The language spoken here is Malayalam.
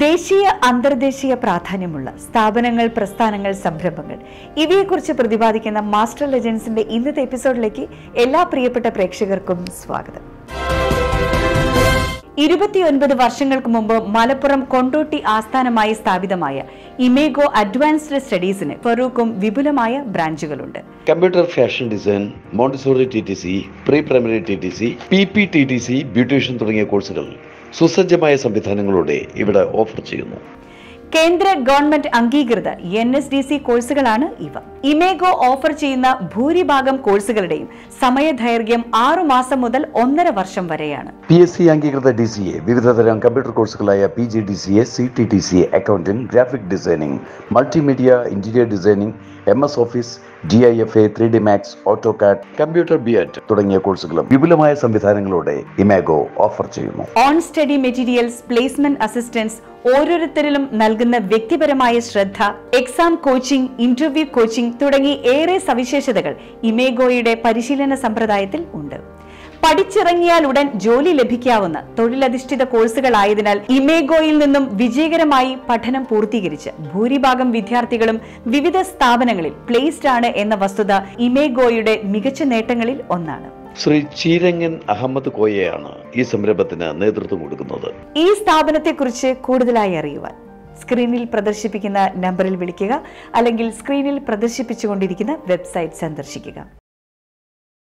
ദേശീയ അന്തർദേശീയ പ്രാധാന്യമുള്ള സ്ഥാപനങ്ങൾ പ്രസ്ഥാനങ്ങൾ സംരംഭങ്ങൾ ഇവയെക്കുറിച്ച് പ്രതിപാദിക്കുന്ന മാസ്റ്റർ ലെജൻസിന്റെ ഇന്നത്തെ എപ്പിസോഡിലേക്ക് എല്ലാ പ്രിയപ്പെട്ട പ്രേക്ഷകർക്കും സ്വാഗതം ഇരുപത്തിയൊൻപത് വർഷങ്ങൾക്ക് മുമ്പ് മലപ്പുറം കൊണ്ടോട്ടി ആസ്ഥാനമായി സ്ഥാപിതമായ ഇമേഗോ അഡ്വാൻസ്ഡ് സ്റ്റഡീസിന് ഫറൂഖും വിപുലമായ ബ്രാഞ്ചുകളുണ്ട് computer fashion design Montessori T T C pre primary T T C P P T T C beautician തുടങ്ങിയ കോഴ്സുകൾ സുസജ്ജമായ സംവിധാനങ്ങളോടെ ഇവിടെ ഓഫർ ചെയ്യുന്നു കേന്ദ്ര ഗവൺമെന്റ് അംഗീകൃത എൻ എസ് ഡി സി കോഴ്സുകളാണ് ഇവ ഇമേഗോ ഓഫർ ചെയ്യുന്ന ഭൂരിഭാഗം കോഴ്സുകളുടെയും സമയദൈർഘ്യം ആറു മാസം മുതൽ ഒന്നര വർഷം വരെയാണ് പി എസ് സി അംഗീകൃത ഡി സി എ വിവിധതരം കമ്പ്യൂട്ടർ കോഴ്സുകളായ P G D C A C T T C accounting graphic designing multimedia interior designing M S office G I F A three D max auto CAD computer B Ed തുടങ്ങിയ കോഴ്സുകളും വിപുലമായ സംവിധാനങ്ങളോടെ ഇമാഗോ ഓഫർ ചെയ്യുന്നു on study materials placement assistance ഓരോരുത്തരിലും നൽകുന്ന വ്യക്തിപരമായ ശ്രദ്ധ എക്സാം കോച്ചിംഗ് ഇന്റർവ്യൂ കോച്ചിംഗ് തുടങ്ങി ഏറെ സവിശേഷതകൾ ഇമേഗോയുടെ പരിശീലന സമ്പ്രദായത്തിൽ ഉണ്ട് പഠിച്ചിറങ്ങിയാൽ ഉടൻ ജോലി ലഭിക്കാവുന്ന തൊഴിലധിഷ്ഠിത കോഴ്സുകളായതിനാൽ ഇമേഗോയിൽ നിന്നും വിജയകരമായി പഠനം പൂർത്തീകരിച്ച് ഭൂരിഭാഗം വിദ്യാർത്ഥികളും വിവിധ സ്ഥാപനങ്ങളിൽ പ്ലേസ്ഡ് ആണ് എന്ന വസ്തുത ഇമേഗോയുടെ മികച്ച നേട്ടങ്ങളിൽ ഒന്നാണ് ശ്രീ ചീരങ്ങൻ അഹമ്മദ് കോയയാണ് ഈ സംരംഭത്തിന് നേതൃത്വം കൊടുക്കുന്നത് ഈ സ്ഥാപനത്തെക്കുറിച്ച് കൂടുതലായി അറിയുവാൻ സ്ക്രീനിൽ പ്രദർശിപ്പിക്കുന്ന നമ്പറിൽ വിളിക്കുക അല്ലെങ്കിൽ സ്ക്രീനിൽ പ്രദർശിപ്പിച്ചുകൊണ്ടിരിക്കുന്ന വെബ്സൈറ്റ് സന്ദർശിക്കുക